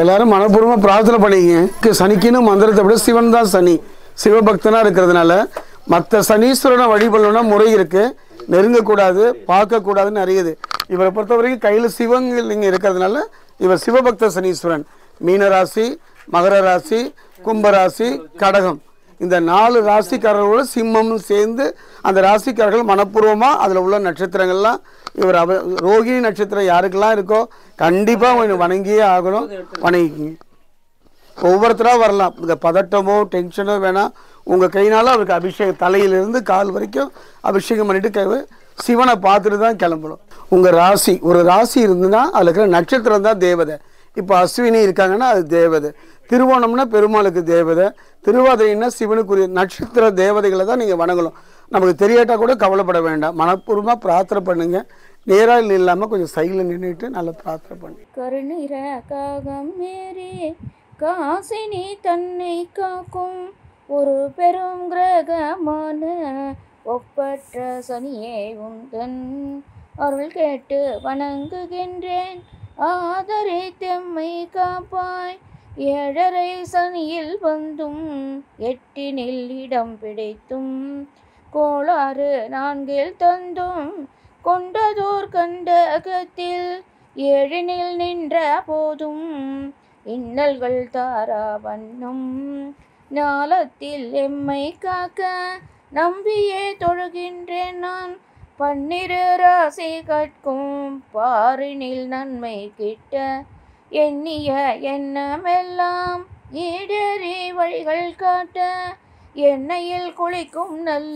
எல்லாரும் மனப்பூர்வமாக பிரார்த்தனை பண்ணிக்கங்க சனிக்குன்னு மந்திரத்தை விட சிவன் தான் சனி சிவபக்தனாக இருக்கிறதுனால மற்ற சனீஸ்வரனை வழிபடணும்னா முறை இருக்கு நெருங்கக்கூடாது பார்க்கக்கூடாதுன்னு அறியுது இவரை பொறுத்த வரைக்கும் கையில் சிவங்க இருக்கிறதுனால இவர் சிவபக்த சனீஸ்வரன் மீன ராசி மகர ராசி கும்பராசி கடகம் இந்த நாலு ராசிக்காரர்களோட சிம்மமும் சேர்ந்து அந்த ராசிக்காரர்கள் மனப்பூர்வமாக அதில் உள்ள நட்சத்திரங்கள்லாம் இவர் அவ ரோகிணி நட்சத்திரம் யாருக்கெல்லாம் இருக்கோ கண்டிப்பாக கொஞ்சம் வணங்கியே ஆகணும் வணங்கிக்கிங்க ஒவ்வொருத்தராக வரலாம் இந்த பதட்டமோ டென்ஷனோ வேணாம் உங்கள் கையினால அவருக்கு அபிஷேகம் தலையிலிருந்து கால் வரைக்கும் அபிஷேகம் பண்ணிட்டு கை- சிவனை பார்த்துட்டு தான் கிளம்பணும் உங்கள் ராசி ஒரு ராசி இருந்துன்னா அதில் இருக்கிற நட்சத்திரம் தான் தேவதை இப்போ அஸ்வினி இருக்காங்கன்னா அது தேவதை திருவோணம்னா பெருமாளுக்கு தேவதை திருவாதிரைன்னா சிவனுக்குரிய நட்சத்திர தேவதைகளை தான் நீங்கள் வணங்கணும் நமக்கு தெரியாட்டா கூட கவலைப்பட வேண்டாம் மனப்பூர்வமாக பிரார்த்தனை பண்ணுங்க நேராக இல்லாமல் கொஞ்சம் சைடில் நின்றுட்டு நல்லா பிரார்த்தனை பண்ணுங்க கருநிற காகம் ஏறி காசினி தன்னை காக்கும் ஒரு பெரும் கிரகமான ஒப்பற்ற சனியே உந்தன் அருள் கேட்டு வணங்குகின்றேன் ஆதரை தெம்மை காப்பாய் ஏழரை சனியில் வந்தும் எட்டினில் இடம் பிடித்தும் கோளாறு நான்கில் தந்தும் கொண்டதோர் கண்டகத்தில் ஏழினில் நின்ற போதும் இன்னல்கள் தாரா வண்ணம் ஞாலத்தில் எம்மை காக்க நம்பியே தொழுகின்றேன் நான் பன்னிரு ராசி கற்கும் பாரினில் நன்மை கிட்ட எண்ணிய எண்ணமெல்லாம் ஈடேறி வழிகள் காட்ட எண்ணெயில் குளிக்கும் நல்ல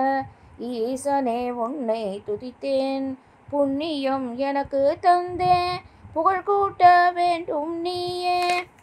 ஈசனே உன்னை துதித்தேன் புண்ணியம் எனக்கு தந்தே புகழ் கூட்ட வேண்டும் நீயே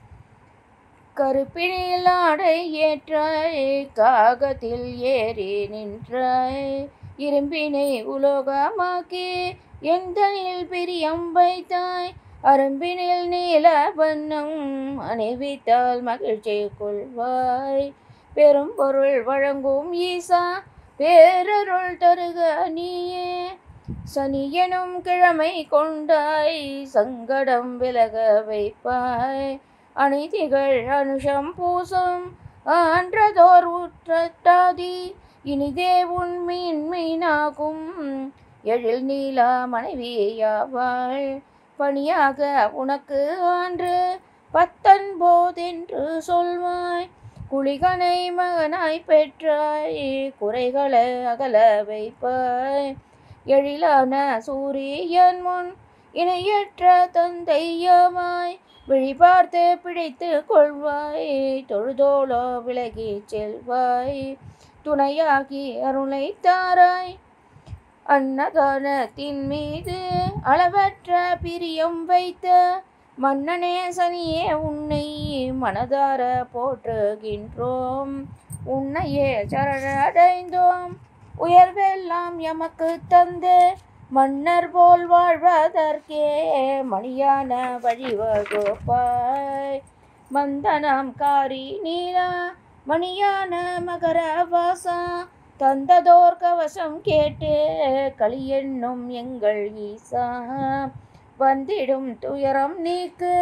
கருப்பினில் ஆடை ஏற்றாய் காகத்தில் ஏறி நின்றாய் இரும்பினை உலோகமாக்கி எந்தனில் பிரியம் வைத்தாய் அரும்பினில் நீல வண்ணம் அணிவித்தால் மகிழ்ச்சி கொள்வாய் பெரும் பொருள் வழங்கும் ஈசா பேரருள் தருக நீயே சனி எனும் கிழமை கொண்டாய் சங்கடம் விலக வைப்பாய் அநீதிகள் அனுஷம் பூசம் ஆன்றதோர் உற்றட்டாதி இனிதே உன் மீன் மீனாகும் எழில் நீலா மனைவியாவாள் பணியாக உனக்கு ஆன்று பத்தொன்போதென்று சொல்வாய் குளிகனை மகனாய் பெற்றாய் குறைகளை அகல வைப்பாய் எழிலான சூரியன் முன் இணையற்ற தந்தையமாய் விழி பார்த்து பிடித்து கொள்வாய் தொழுதோளோ விலகி செல்வாய் துணையாகி அருளை தாராய் அன்னதானத்தின் மீது அளவற்ற பிரியம் வைத்த மன்னனே சனியே உன்னை மனதார போற்றுகின்றோம் உன்னையே சரணடைந்தோம் உயர்வெல்லாம் எமக்கு தந்து மன்னர் போல் வாழ்வதற்கே மணியான வழிவகுப்பாய் மந்தனம் காரி நீலா மணியான மகர வாசா தந்ததோர் கவசம் கேட்டு களி என்னும் எங்கள் ஈசா வந்திடும் துயரம் நீக்கு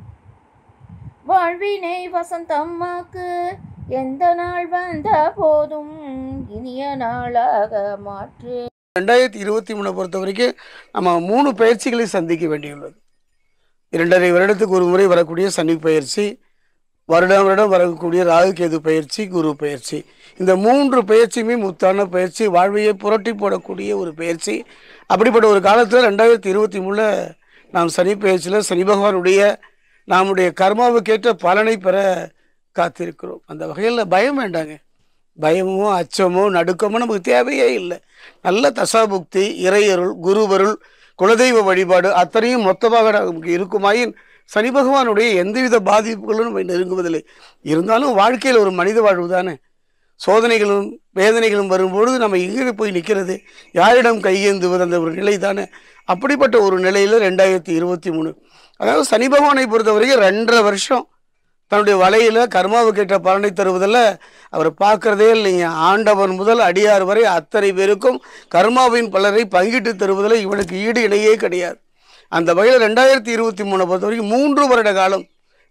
வாழ்வினை வசந்தம்மாக்கு எந்த நாள் வந்த போதும் இனிய நாளாக மாற்று ரெண்டாயிரத்தி இருபத்தி மூணை பொறுத்த வரைக்கும் நம்ம மூணு பயிற்சிகளை சந்திக்க வேண்டியுள்ளது இரண்டரை வருடத்துக்கு ஒரு முறை வரக்கூடிய சனி பயிற்சி வருடம் வருடம் வரக்கூடிய ராகு கேது பயிற்சி குரு பயிற்சி இந்த மூன்று பயிற்சியுமே முத்தான பயிற்சி வாழ்வையை புரட்டி போடக்கூடிய ஒரு பயிற்சி அப்படிப்பட்ட ஒரு காலத்தில் ரெண்டாயிரத்தி இருபத்தி மூணில் நாம் சனி பயிற்சியில் சனி பகவானுடைய நம்முடைய கர்மாவுக்கேற்ற பலனை பெற காத்திருக்கிறோம் அந்த வகையில் பயம் வேண்டாங்க பயமோ அச்சமோ நடுக்கமோ நமக்கு தேவையே இல்லை நல்ல தசாபுக்தி இறையருள் குருவருள் குலதெய்வ வழிபாடு அத்தனையும் மொத்தமாக நமக்கு இருக்குமாயின் சனி பகவானுடைய எந்தவித பாதிப்புகளும் நம்மை நெருங்குவதில்லை இருந்தாலும் வாழ்க்கையில் ஒரு மனித வாழ்வு தானே சோதனைகளும் வேதனைகளும் வரும்பொழுது நம்ம எங்கே போய் நிற்கிறது யாரிடம் கையேந்துவது அந்த ஒரு நிலை தானே அப்படிப்பட்ட ஒரு நிலையில் ரெண்டாயிரத்தி இருபத்தி மூணு அதாவது சனி பகவானை பொறுத்தவரைக்கும் ரெண்டரை வருஷம் தன்னுடைய வலையில் கர்மாவுக்கு ஏற்ற பலனை தருவதில் அவர் பார்க்கறதே இல்லைங்க ஆண்டவன் முதல் அடியார் வரை அத்தனை பேருக்கும் கர்மாவின் பலரை பங்கிட்டு தருவதில் இவனுக்கு ஈடு இணையே கிடையாது அந்த வகையில் ரெண்டாயிரத்தி இருபத்தி மூணை பொறுத்த வரைக்கும் மூன்று வருட காலம்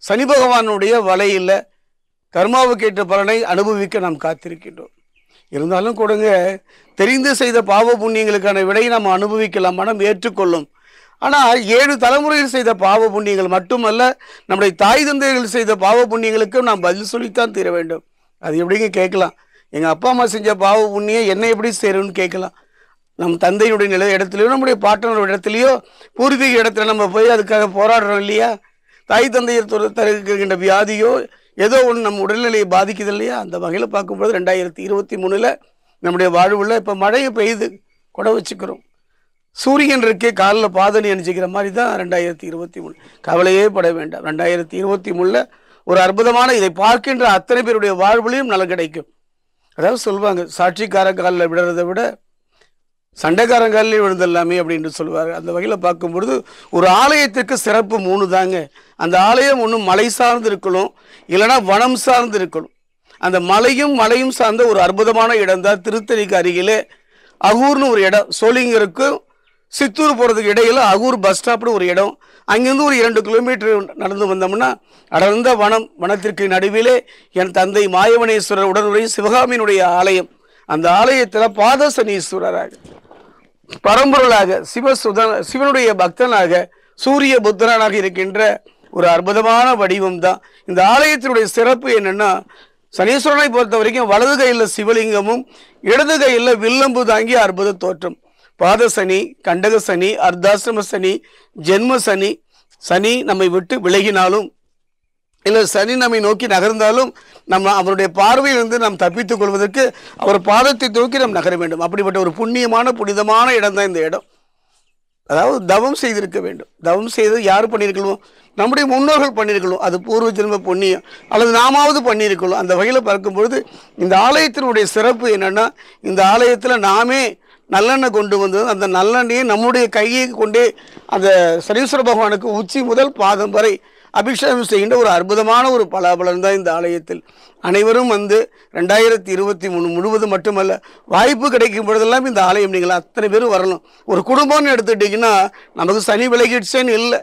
சனி பகவானுடைய வலையில் கர்மாவுக்கு ஏற்ற பலனை அனுபவிக்க நாம் காத்திருக்கின்றோம் இருந்தாலும் கொடுங்க தெரிந்து செய்த பாவ புண்ணியங்களுக்கான விடையை நாம் அனுபவிக்கலாம் மனம் ஏற்றுக்கொள்ளும் ஆனால் ஏழு தலைமுறையில் செய்த பாவ புண்ணியங்கள் மட்டுமல்ல நம்முடைய தாய் தந்தையர்கள் செய்த பாவ புண்ணியங்களுக்கும் நாம் பதில் சொல்லித்தான் தீர வேண்டும் அது எப்படிங்க கேட்கலாம் எங்கள் அப்பா அம்மா செஞ்ச பாவ புண்ணியம் என்ன எப்படி சேரும்னு கேட்கலாம் நம் தந்தையுடைய நிலை இடத்துலையோ நம்முடைய பாட்டனோட இடத்துலையோ பூர்வீக இடத்துல நம்ம போய் அதுக்காக போராடுறோம் இல்லையா தாய் தந்தையர் துர- தருகின்ற வியாதியோ ஏதோ ஒன்று நம்ம உடல்நிலையை பாதிக்குது இல்லையா அந்த வகையில் பார்க்கும்போது ரெண்டாயிரத்தி இருபத்தி மூணில் நம்முடைய வாழ்வில் இப்போ மழையை பெய்யுது கொடை வச்சுக்கிறோம் சூரியன் இருக்கே காலில் பாதணி அணிஞ்சிக்கிற மாதிரி தான் ரெண்டாயிரத்தி இருபத்தி மூணு கவலையே பட வேண்டாம் ரெண்டாயிரத்தி இருபத்தி மூணில் ஒரு அற்புதமான இதை பார்க்கின்ற அத்தனை பேருடைய வாழ்வுலையும் நலம் கிடைக்கும் அதாவது சொல்லுவாங்க சாட்சிக்கார காலில் விடுறதை விட சண்டைக்காரங்காலே விழுந்தல்லாமே அப்படின்னு சொல்லுவாங்க அந்த வகையில் பார்க்கும்பொழுது ஒரு ஆலயத்துக்கு சிறப்பு மூணு தாங்க அந்த ஆலயம் ஒன்றும் மலை சார்ந்து இருக்கணும் இல்லைன்னா வனம் சார்ந்து இருக்கணும் அந்த மலையும் மலையும் சார்ந்த ஒரு அற்புதமான இடம் தான் திருத்தணிக்கு அருகிலே அகூர்னு ஒரு இடம் சோளிங்கருக்கும் சித்தூர் போகிறதுக்கு இடையில அகூர் பஸ் ஸ்டாப்னு ஒரு இடம் அங்கேருந்து ஒரு இரண்டு கிலோமீட்டர் நடந்து வந்தோம்னா அடர்ந்த வனம் வனத்திற்கு நடுவிலே என் தந்தை மாயவனேஸ்வரர் உடனுடைய சிவகாமியினுடைய ஆலயம் அந்த ஆலயத்தில் பாதசனீஸ்வரராக பரம்பொருளாக சிவசுத சிவனுடைய பக்தனாக சூரிய புத்திரனாக இருக்கின்ற ஒரு அற்புதமான வடிவம் தான் இந்த ஆலயத்தினுடைய சிறப்பு என்னன்னா சனீஸ்வரனை பொறுத்த வரைக்கும் வலது கையில் சிவலிங்கமும் இடது கையில் வில்லம்பு தாங்கிய அற்புத தோற்றம் பாத சனி கண்டக சனி அர்த்தாசிரம சனி ஜென்ம சனி சனி நம்மை விட்டு விலகினாலும் இல்லை சனி நம்மை நோக்கி நகர்ந்தாலும் நம்ம அவருடைய பார்வையிலிருந்து நாம் தப்பித்துக் கொள்வதற்கு அவர் பாதத்தை நோக்கி நாம் நகர வேண்டும் அப்படிப்பட்ட ஒரு புண்ணியமான புனிதமான இடம் தான் இந்த இடம் அதாவது தவம் செய்திருக்க வேண்டும் தவம் செய்து யார் பண்ணியிருக்கணும் நம்முடைய முன்னோர்கள் பண்ணியிருக்கணும் அது பூர்வ ஜென்ம புண்ணியம் அல்லது நாமாவது பண்ணியிருக்கணும் அந்த வகையில் பார்க்கும்பொழுது இந்த ஆலயத்தினுடைய சிறப்பு என்னன்னா இந்த ஆலயத்தில் நாமே நல்லெண்ணெய் கொண்டு வந்து அந்த நல்லெண்ணெயை நம்முடைய கையை கொண்டே அந்த சனீஸ்வர பகவானுக்கு உச்சி முதல் பாதம் வரை அபிஷேகம் செய்கின்ற ஒரு அற்புதமான ஒரு பலாபலன் தான் இந்த ஆலயத்தில் அனைவரும் வந்து ரெண்டாயிரத்தி இருபத்தி மூணு முழுவதும் மட்டுமல்ல வாய்ப்பு கிடைக்கும் பொழுதெல்லாம் இந்த ஆலயம் நீங்கள் அத்தனை பேரும் வரலாம் ஒரு குடும்பம்னு எடுத்துட்டிங்கன்னா நமக்கு சனி விலகிடுச்சேன்னு இல்லை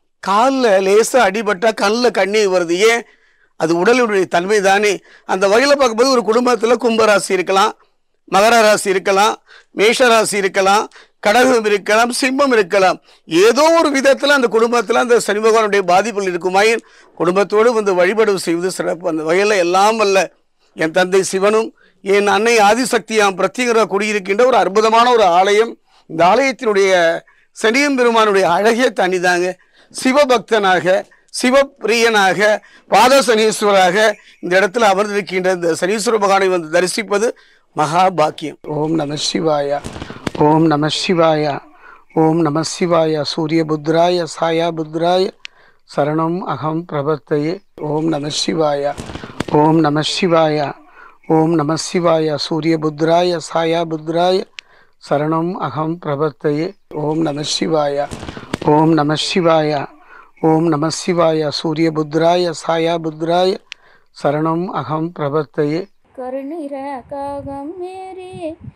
காலில் லேசாக அடிபட்டா கண்ணில் கண்ணீர் வருது ஏன் அது உடலுடைய தன்மை தானே அந்த வகையில் பார்க்கும்போது ஒரு குடும்பத்தில் கும்பராசி இருக்கலாம் மகர ராசி இருக்கலாம் மேஷ ராசி இருக்கலாம் கடகம் இருக்கலாம் சிம்மம் இருக்கலாம் ஏதோ ஒரு விதத்தில் அந்த குடும்பத்தில் அந்த சனி பகவானுடைய பாதிப்புகள் இருக்குமாயின் குடும்பத்தோடு வந்து வழிபாடு செய்வது சிறப்பு அந்த வகையில் எல்லாம் வல்ல என் தந்தை சிவனும் என் அன்னை ஆதிசக்தியாம் பிரத்யேகரா குடியிருக்கின்ற ஒரு அற்புதமான ஒரு ஆலயம் இந்த ஆலயத்தினுடைய சனியம் பெருமானுடைய அழகிய தனிதாங்க சிவபக்தனாக சிவப்பிரியனாக பாத சனீஸ்வராக இந்த இடத்துல அமர்ந்திருக்கின்ற இந்த சனீஸ்வர பகவானை வந்து தரிசிப்பது மகா பாக்கியம் ஓம் நம சிவாய ஓம் நம சிவாய ஓம் நம சிவாய சூரிய புத்ராய சாயா புத்ராய சரணம் அகம் பிரபத்தையே ஓம் நம சிவாய ஓம் நம சிவாய ஓம் நம சிவாய சூரிய புத்ராய சாயா புத்ராய சரணம் அகம் பிரபத்தையே ஓம் நம சிவாய ஓம் நம சிவாய ஓம் நம சிவாய சூரிய புத்ராய சாயா புத்ராய சரணம் அகம் பிரபத்தையே கருநிற காகம் மேரி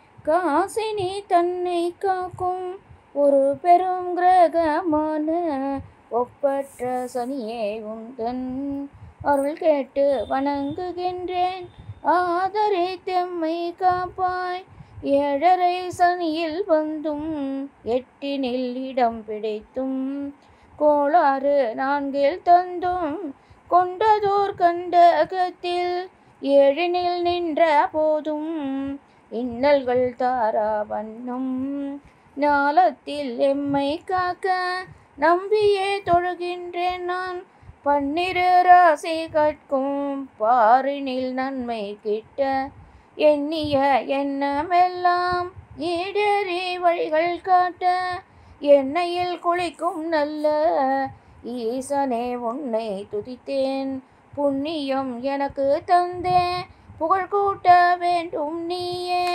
காசினி தன்னை காக்கும் ஒரு பெரும் கிரகமான ஒப்பற்ற சனியே உந்தன் அருள் கேட்டு வணங்குகின்றேன் ஆதரை தெம்மை காப்பாய் ஏழரை சனியில் வந்தும் எட்டினில் இடம் பிடித்தும் கோளாறு நான்கில் தந்தும் கொண்டதோர் கண்டகத்தில் ஏழினில் நின்ற போதும் இன்னல்கள் தாரா வண்ணம் ஞாலத்தில் எம்மை காக்க நம்பியே தொழுகின்றேன் நான் பன்னிரு ராசி கற்கும் பாரினில் நன்மை கிட்ட எண்ணிய எண்ணமெல்லாம் ஈடேறி வழிகள் காட்ட எண்ணெயில் குளிக்கும் நல்ல ஈசனே உன்னை துதித்தேன் புண்ணியம் எனக்கு தந்தே புகழ் கூட்ட வேண்டும் நீயே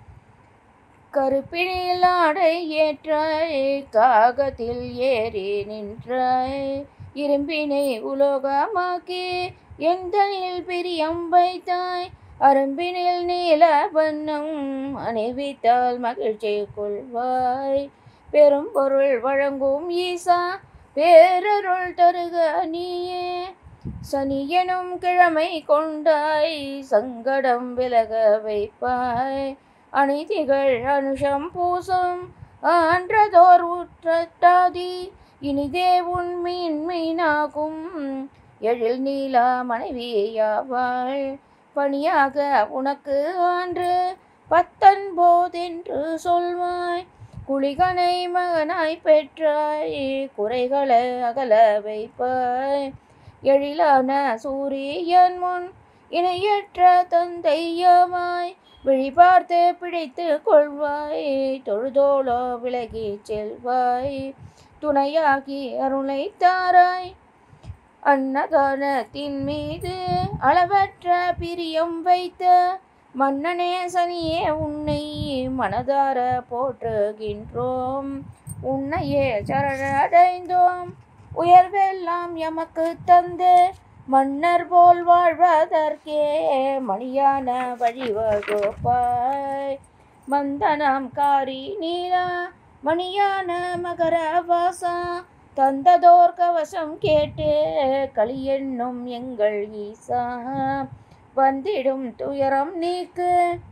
கருப்பினில் ஆடை ஏற்றாய் காகத்தில் ஏறி நின்றாய் இரும்பினை உலோகமாக்கி எந்தனில் பிரியம் வைத்தாய் அரும்பினில் நீல வண்ணம் அணிவித்தால் மகிழ்ச்சி கொள்வாய் பெரும் பொருள் வழங்கும் ஈசா பேரருள் தருக நீயே சனி எனும் கிழமை கொண்டாய் சங்கடம் விலக வைப்பாய் அநீதிகள் அனுஷம் பூசம் ஆன்றதோர் உற்றட்டாதி இனிதே உன் மீன் மீனாகும் எழில் நீலா மனைவியாவாள் பணியாக உனக்கு ஆன்று பத்தொன்போதென்று சொல்வாய் குளிகனை மகனாய் பெற்றாய் குறைகளை அகல வைப்பாய் எழிலான சூரியன் முன் இணையற்ற தந்தையமாய் விழி பார்த்து பிடித்து கொள்வாய் தொழுதோளோ விலகி செல்வாய் துணையாகி அருளை தாராய் அன்னதானத்தின் மீது அளவற்ற பிரியம் வைத்த மன்னனே சனியே உன்னை மனதார போற்றுகின்றோம் உன்னையே சரணடைந்தோம் உயர்வெல்லாம் எமக்கு தந்து மன்னர் போல் வாழ்வதற்கே மணியான வழிவகுப்பாய் மந்தனம் காரி நீலா மணியான மகர வாசா தந்ததோர் கவசம் கேட்டு களி என்னும் எங்கள் ஈசா வந்திடும் துயரம் நீக்கு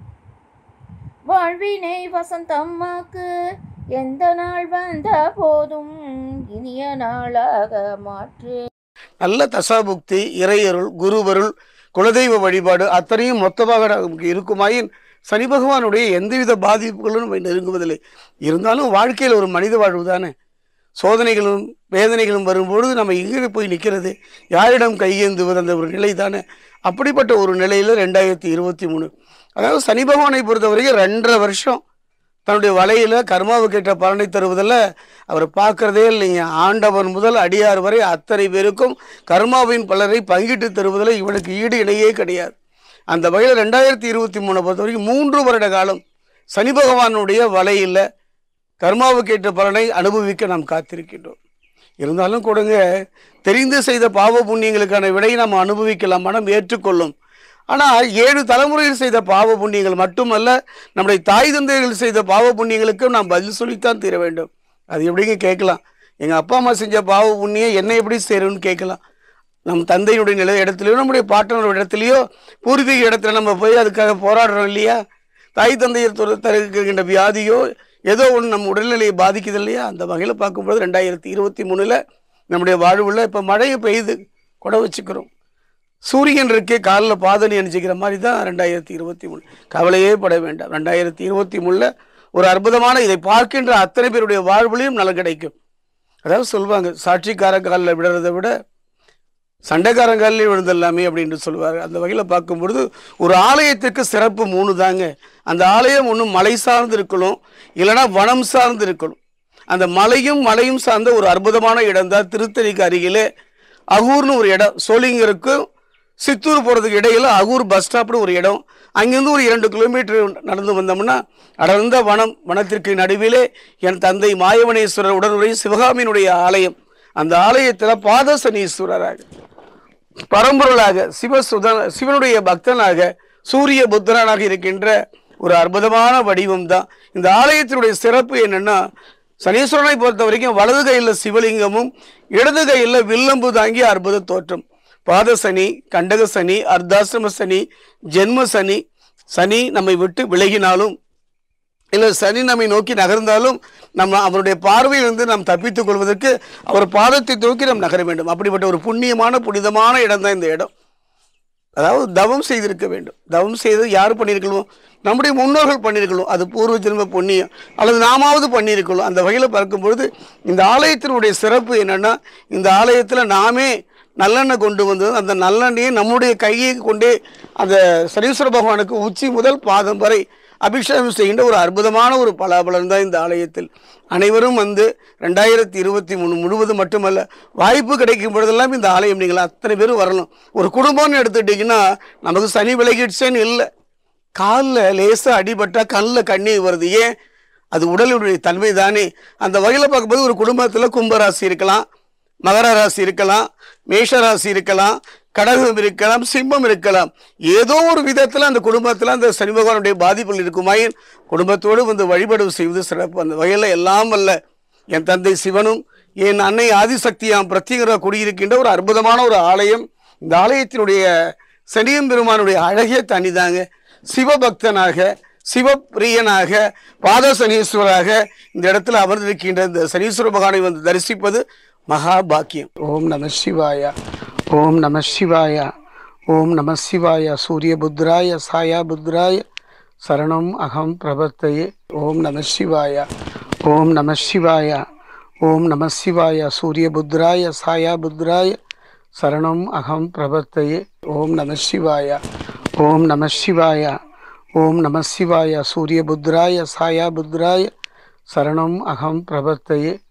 வாழ்வினை வசந்தம்மாக்கு எந்த நாள் வந்த போதும் இனிய நாளாக மாற்று நல்ல தசாபுக்தி இறையருள் குருவருள் குலதெய்வ வழிபாடு அத்தனையும் மொத்தமாக நமக்கு இருக்குமாயின் சனி பகவானுடைய எந்தவித பாதிப்புகளும் நம்மை நெருங்குவதில்லை இருந்தாலும் வாழ்க்கையில் ஒரு மனித வாழ்வு தானே சோதனைகளும் வேதனைகளும் வரும்பொழுது நம்ம எங்கே போய் நிற்கிறது யாரிடம் கையேந்துவது அந்த ஒரு நிலை தானே அப்படிப்பட்ட ஒரு நிலையில் ரெண்டாயிரத்தி இருபத்தி மூணு அதாவது சனி பகவானை பொறுத்தவரைக்கும் ரெண்டரை வருஷம் தன்னுடைய வலையில் கர்மாவுக்கு ஏற்ற பலனை தருவதில் அவர் பார்க்கறதே இல்லைங்க ஆண்டவன் முதல் அடியார் வரை அத்தனை பேருக்கும் கர்மாவின் பலரை பங்கிட்டு தருவதில் இவனுக்கு ஈடு இணையே கிடையாது அந்த வகையில் ரெண்டாயிரத்தி இருபத்தி மூணை பொறுத்த வரைக்கும் மூன்று வருட காலம் சனி பகவானுடைய வலையில் கர்மாவுக்கு ஏற்ற பலனை அனுபவிக்க நாம் காத்திருக்கின்றோம் இருந்தாலும் கொடுங்க தெரிந்து செய்த பாவ புண்ணியங்களுக்கான விடையை நாம் அனுபவிக்கலாம் மனம் ஏற்றுக்கொள்ளும் ஆனால் ஏழு தலைமுறையில் செய்த பாவ புண்ணியங்கள் மட்டுமல்ல நம்முடைய தாய் தந்தைகள் செய்த பாவ புண்ணியங்களுக்கும் நாம் பதில் சொல்லித்தான் தீர வேண்டும் அது எப்படிங்க கேட்கலாம் எங்கள் அப்பா அம்மா செஞ்ச பாவ புண்ணியம் என்ன எப்படி சேரும்னு கேட்கலாம் நம் தந்தையுடைய நிலை இடத்துலையோ நம்முடைய பாட்டனோட இடத்துலையோ பூர்வீக இடத்துல நம்ம போய் அதுக்காக போராடுறோம் இல்லையா தாய் தந்தையர் துற- தருகின்ற வியாதியோ ஏதோ ஒன்று நம்ம உடல்நிலையை பாதிக்குது இல்லையா அந்த வகையில் பார்க்கும்போது ரெண்டாயிரத்தி இருபத்தி மூணில் நம்முடைய வாழ்வில் இப்போ மழையை பெய்யுது கொடை வச்சுக்கிறோம் சூரியன் இருக்கே காலில் பாதணி அணிஞ்சிக்கிற மாதிரி தான் ரெண்டாயிரத்தி இருபத்தி மூணு கவலையே பட வேண்டாம் ரெண்டாயிரத்தி இருபத்தி மூணில் ஒரு அற்புதமான இதை பார்க்கின்ற அத்தனை பேருடைய வாழ்வுலையும் நலம் கிடைக்கும் அதாவது சொல்லுவாங்க சாட்சிக்கார காலில் விடுறதை விட சண்டைக்காரங்காலே விழுந்தல்லாமே அப்படின்னு சொல்லுவாங்க அந்த வகையில் பார்க்கும்பொழுது ஒரு ஆலயத்துக்கு சிறப்பு மூணு தாங்க அந்த ஆலயம் ஒன்றும் மலை சார்ந்து இருக்கணும் இல்லைன்னா வனம் சார்ந்து இருக்கணும் அந்த மலையும் மலையும் சார்ந்த ஒரு அற்புதமான இடம் தான் திருத்தணிக்கு அருகிலே அகூர்னு ஒரு இடம் சோளிங்கருக்கும் சித்தூர் போகிறதுக்கு இடையில அகூர் பஸ் ஸ்டாப்னு ஒரு இடம் அங்கேருந்து ஒரு இரண்டு கிலோமீட்டர் நடந்து வந்தோம்னா அடர்ந்த வனம் வனத்திற்கு நடுவிலே என் தந்தை மாயவனேஸ்வரர் உடனுடைய சிவகாமியினுடைய ஆலயம் அந்த ஆலயத்தில் பாதசனீஸ்வரராக பரம்பொருளாக சிவசுத சிவனுடைய பக்தனாக சூரிய புத்திரனாக இருக்கின்ற ஒரு அற்புதமான வடிவம் தான் இந்த ஆலயத்தினுடைய சிறப்பு என்னன்னா சனீஸ்வரனை பொறுத்த வரைக்கும் வலது கையில் சிவலிங்கமும் இடது கையில் வில்லம்பு தாங்கிய அற்புத தோற்றம் பாத சனி கண்டக சனி அர்த்தாசிரம சனி ஜென்ம சனி சனி நம்மை விட்டு விலகினாலும் இல்லை சனி நம்மை நோக்கி நகர்ந்தாலும் நம்ம அவருடைய பார்வையிலிருந்து நாம் தப்பித்துக் கொள்வதற்கு அவர் பாதத்தை நோக்கி நாம் நகர வேண்டும் அப்படிப்பட்ட ஒரு புண்ணியமான புனிதமான இடம் தான் இந்த இடம் அதாவது தவம் செய்திருக்க வேண்டும் தவம் செய்து யார் பண்ணியிருக்கணும் நம்முடைய முன்னோர்கள் பண்ணியிருக்கணும் அது பூர்வ ஜென்ம புண்ணியம் அல்லது நாமாவது பண்ணியிருக்கணும் அந்த வகையில் பார்க்கும்பொழுது இந்த ஆலயத்தினுடைய சிறப்பு என்னன்னா இந்த ஆலயத்தில் நாமே நல்லெண்ணெய் கொண்டு வந்து அந்த நல்லெண்ணெயை நம்முடைய கையை கொண்டே அந்த சனீஸ்வர பகவானுக்கு உச்சி முதல் பாதம் வரை அபிஷேகம் செய்கின்ற ஒரு அற்புதமான ஒரு பலாபலன் தான் இந்த ஆலயத்தில் அனைவரும் வந்து ரெண்டாயிரத்தி இருபத்தி மூணு முழுவதும் மட்டுமல்ல வாய்ப்பு கிடைக்கும் பொழுதெல்லாம் இந்த ஆலயம் நீங்கள் அத்தனை பேரும் வரணும் ஒரு குடும்பம்னு எடுத்துட்டிங்கன்னா நமக்கு சனி விலகிடுச்சேன்னு இல்லை காலில் லேசாக அடிபட்டா கண்ணில் கண்ணீர் வருது ஏன் அது உடலுடைய தன்மை தானே அந்த வகையில் பார்க்கும்போது ஒரு குடும்பத்தில் கும்பராசி இருக்கலாம் மகர ராசி இருக்கலாம் மேஷ ராசி இருக்கலாம் கடகம் இருக்கலாம் சிம்மம் இருக்கலாம் ஏதோ ஒரு விதத்தில் அந்த குடும்பத்தில் அந்த சனி பகவானுடைய பாதிப்புகள் இருக்குமாயின் குடும்பத்தோடு வந்து வழிபாடு செய்வது சிறப்பு அந்த வகையில் எல்லாம் வல்ல என் தந்தை சிவனும் என் அன்னை ஆதிசக்தியாம் பிரத்யேகராக குடியிருக்கின்ற ஒரு அற்புதமான ஒரு ஆலயம் இந்த ஆலயத்தினுடைய சனியம் பெருமானுடைய அழகிய தனி தாங்க சிவபக்தனாக சிவப்பிரியனாக பாத சனீஸ்வராக இந்த இடத்துல அமர்ந்திருக்கின்ற இந்த சனீஸ்வர பகவானை வந்து தரிசிப்பது மகா பாக்கியம் ஓம் நம சிவாய ஓம் நம சிவாய ஓம் நம சிவாய சூரிய புத்ராய சாயா புத்ராய சரணம் அகம் பிரபத்தையே ஓம் நம சிவாய ஓம் நம சிவாய ஓம் நம சிவாய சூரிய புத்ராய சாயா புத்ராய சரணம் அகம் பிரபத்தையே ஓம் நம சிவாய ஓம் நம சிவாய ஓம் நம சிவாய சூரிய புத்ராய சாயா புத்ராய சரணம் அகம் பிரபத்தையே